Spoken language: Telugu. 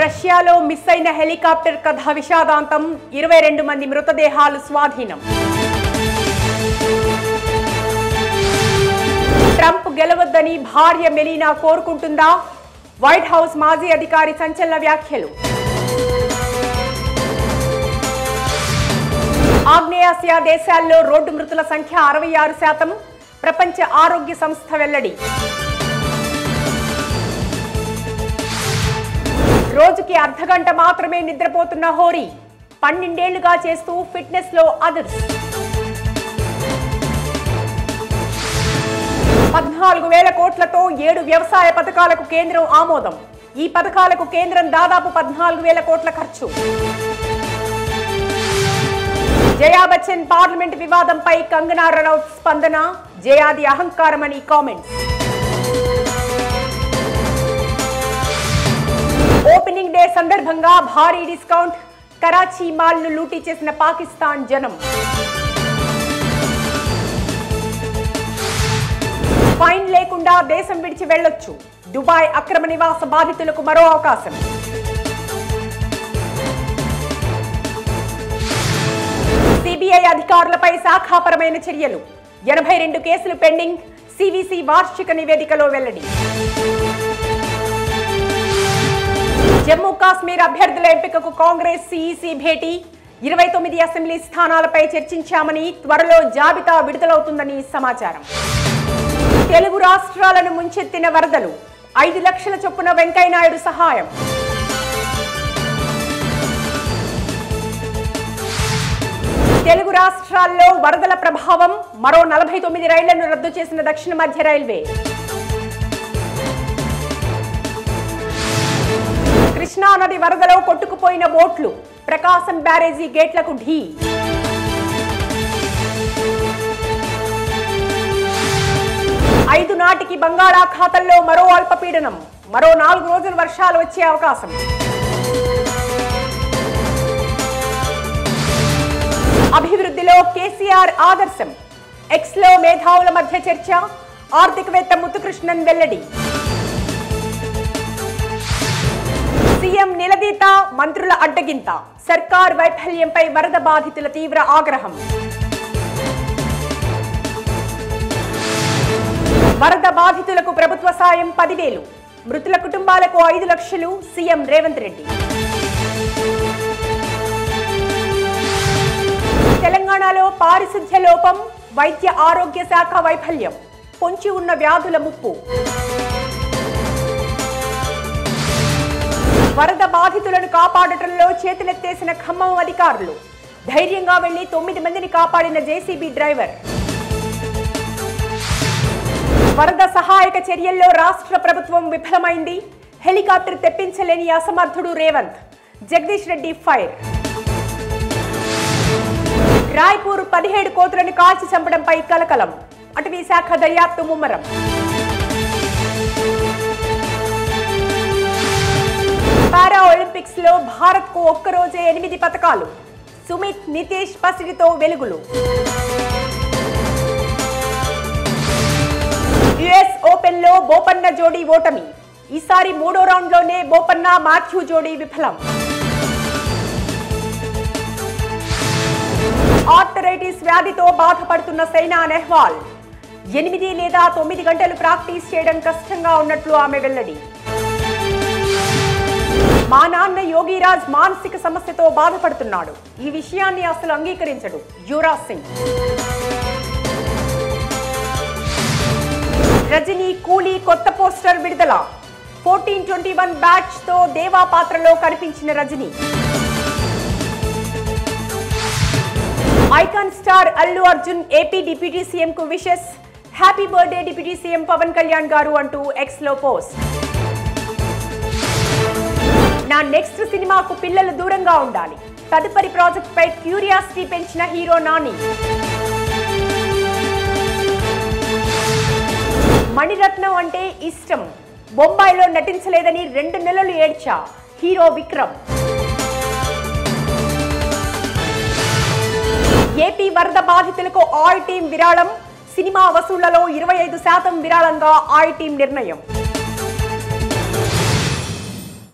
రష్యాలో మిస్ అయిన హెలికాప్టర్ కథ విషాదాంతం ఇరవై రెండు మంది మృతదేహాలు స్వాధీనం ట్రంప్ గెలవద్దని భార్య మెలీనా కోరుకుంటుందా వైట్ హౌస్ మాజీ అధికారి సంచలన వ్యాఖ్యలు ఆగ్నేయాసియా దేశాల్లో రోడ్డు మృతుల సంఖ్య అరవై ఆరు శాతం ప్రపంచ ఆరోగ్య సంస్థ వెల్లడి రోజుకి అర్ధగంట మాత్రమే నిద్రపోతున్న హోరీ పన్నెండేళ్లుగా చేస్తూ ఫిట్నెస్ లో అదర్స్ పద్నాలుగు వేల కోట్లతో ఏడు వ్యవసాయ పథకాలకు కేంద్రం ఆమోదం ఈ పథకాలకు కేంద్రం దాదాపు పద్నాలుగు వేల కోట్ల ఖర్చు జయా బచ్చన్ పార్లమెంట్ వివాదంపై కంగనా రనౌత్ స్పందన జయాది అహంకారమని కామెంట్స్ ఓపెనింగ్ డే సందర్భంగా భారీ డిస్కౌంట్ కరాచీ మాల్ ను లూటీ చేసిన పాకిస్తాన్ జనం ఫైన్ లేకుండా దేశం విడిచి వెళ్లొచ్చు దుబాయ్ అక్రమ నివాస బాధితులకు మరో అవకాశం సిబిఐ అధికారులపై శాఖాపరమైన చర్యలు ఎనభై రెండు కేసులు పెండింగ్ సివిసి వార్షిక నివేదికలో వెల్లడి జమ్మూ కాశ్మీర్ అభ్యర్థుల ఎంపికకు కాంగ్రెస్ సిఈసి భేటీ ఇరవై తొమ్మిది అసెంబ్లీ స్థానాలపై చర్చించామని త్వరలో జాబితా విడుదలవుతుందని సమాచారం తెలుగు రాష్ట్రాలను ముంచెత్తిన వరదలు ఐదు లక్షల చొప్పున వెంకయ్యనాయుడు సహాయం తెలుగు రాష్ట్రాల్లో వరదల ప్రభావం మరో నలభై తొమ్మిది రైళ్లను రద్దు చేసిన దక్షిణ మధ్య రైల్వే కృష్ణా నది వరదలో కొట్టుకుపోయిన బోట్లు ప్రకాశం బ్యారేజీ గేట్లకు ఢీ ఐదు నాటికి బంగాళాఖాతంలో మరో అల్పపీడనం మరో నాలుగు రోజులు వర్షాలు వచ్చే అవకాశం అభివృద్ధిలో కేసీఆర్ ఆదర్శం ఎక్స్ లో మేధావుల మధ్య చర్చ ఆర్థికవేత్త ముత్తుకృష్ణన్ వెల్లడి సీఎం నిలదీత మంత్రుల అడ్డగింత సర్కార్ వైఫల్యంపై వరద బాధితుల తీవ్ర ఆగ్రహం వరద బాధితులకు ప్రభుత్వ సాయం పదివేలు మృతుల కుటుంబాలకు ఐదు లక్షలు సీఎం రేవంత్ రెడ్డి తెలంగాణలో పారిశుధ్య లోపం వైద్య ఆరోగ్య శాఖ వైఫల్యం పొంచి ఉన్న వ్యాధుల ముప్పు వరద బాధితులను కాపాడటంలో చేతులెత్తేసిన ఖమ్మం అధికారులు ధైర్యంగా వెళ్లి తొమ్మిది మందిని కాపాడిన జేసీబీ డ్రైవర్ వరద సహాయక చర్యల్లో రాష్ట్ర ప్రభుత్వం విఫలమైంది హెలికాప్టర్ తెప్పించలేని అసమర్థుడు రేవంత్ జగదీష్ రెడ్డి ఫైర్ రాయ్పూర్ పదిహేడు కోతులను కాల్చి చంపడంపై కలకలం అటవీ శాఖ దర్యాప్తు ముమ్మరం పారా ఒలింపిక్స్ లో భారత్ కు ఒక్కరోజే ఎనిమిది పథకాలు సుమిత్ నితేష్ పసిడితో వెలుగులు యుఎస్ ఓపెన్ లో బోపన్న జోడీ ఓటమి ఈసారి మూడో రౌండ్ లోనే బోపన్న మాథ్యూ జోడీ విఫలం ఆర్థరైటిస్ వ్యాధితో బాధపడుతున్న సైనా నెహ్వాల్ ఎనిమిది లేదా తొమ్మిది గంటలు ప్రాక్టీస్ చేయడం కష్టంగా ఉన్నట్లు ఆమె వెల్లడి మా నాన్న యోగిరాజ్ మానసిక సమస్యతో బాధపడుతున్నాడు ఈ విషయాన్ని అసలు అంగీకరించడు యువరాజ్ సింగ్ రజనీ కూలీ కొత్త పోస్టర్ విడుదల ఫోర్టీన్ ట్వంటీ వన్ బ్యాచ్ తో దేవా పాత్రలో కనిపించిన Rajini icon star Allu Arjun AP deputy CM కు wishes happy birthday deputy CM Pawan Kalyan garu అంటూ ఎక్స్ లో పోస్ట్ నా నెక్స్ట్ సినిమాకు పిల్లలు దూరంగా ఉండాలి తదుపరి ప్రాజెక్ట్ పై క్యూరియాసిటీ పెంచిన హీరో నాని మణిరత్నం అంటే ఇష్టం బొంబాయిలో నటించలేదని రెండు నెలలు ఏడ్చా హీరో విక్రమ్ ఏపీ వరద బాధితులకు ఆల్ టీం విరాళం సినిమా వసూళ్లలో ఇరవై ఐదు శాతం విరాళంగా ఆయ్ టీం నిర్ణయం